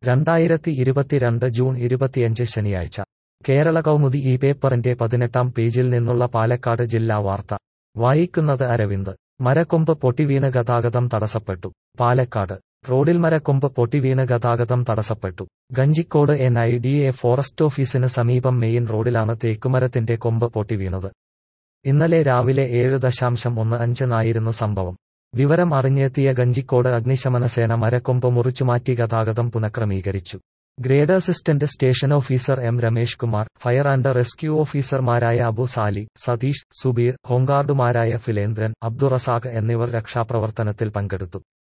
രണ്ടായിരത്തി ഇരുപത്തിരണ്ട് ജൂൺ ഇരുപത്തിയഞ്ച് ശനിയാഴ്ച കേരള കൗമുദി ഈ പേപ്പറിന്റെ പതിനെട്ടാം പേജിൽ നിന്നുള്ള പാലക്കാട് ജില്ലാ വാർത്ത വായിക്കുന്നത് അരവിന്ദ് മരക്കൊമ്പ് പൊട്ടിവീണ് ഗതാഗതം തടസ്സപ്പെട്ടു പാലക്കാട് റോഡിൽ മരക്കൊമ്പ് പൊട്ടിവീണ് ഗതാഗതം തടസ്സപ്പെട്ടു Kanjikode N I D A forest ഓഫീസിന് സമീപം മെയിൻ റോഡിലാണ് തേക്കുമരത്തിന്റെ കൊമ്പ് പൊട്ടിവീണത് ഇന്നലെ രാവിലെ ഏഴ് ദശാംശം ഒന്ന് അഞ്ചിനായിരുന്നു സംഭവം വിവരം അറിഞ്ഞെത്തിയ ഗഞ്ചിക്കോട് അഗ്നിശമന സേന മരക്കൊമ്പ് മുറിച്ചുമാറ്റി ഗതാഗതം പുനഃക്രമീകരിച്ചു grade assistant station officer M Ramesh Kumar fire and rescue ഓഫീസർമാരായ അബു സാലി സതീഷ് സുബീർ ഹോംഗാർഡുമാരായ ഫിലേന്ദ്രൻ അബ്ദുറസാഖ് എന്നിവർ രക്ഷാപ്രവർത്തനത്തിൽ പങ്കെടുത്തു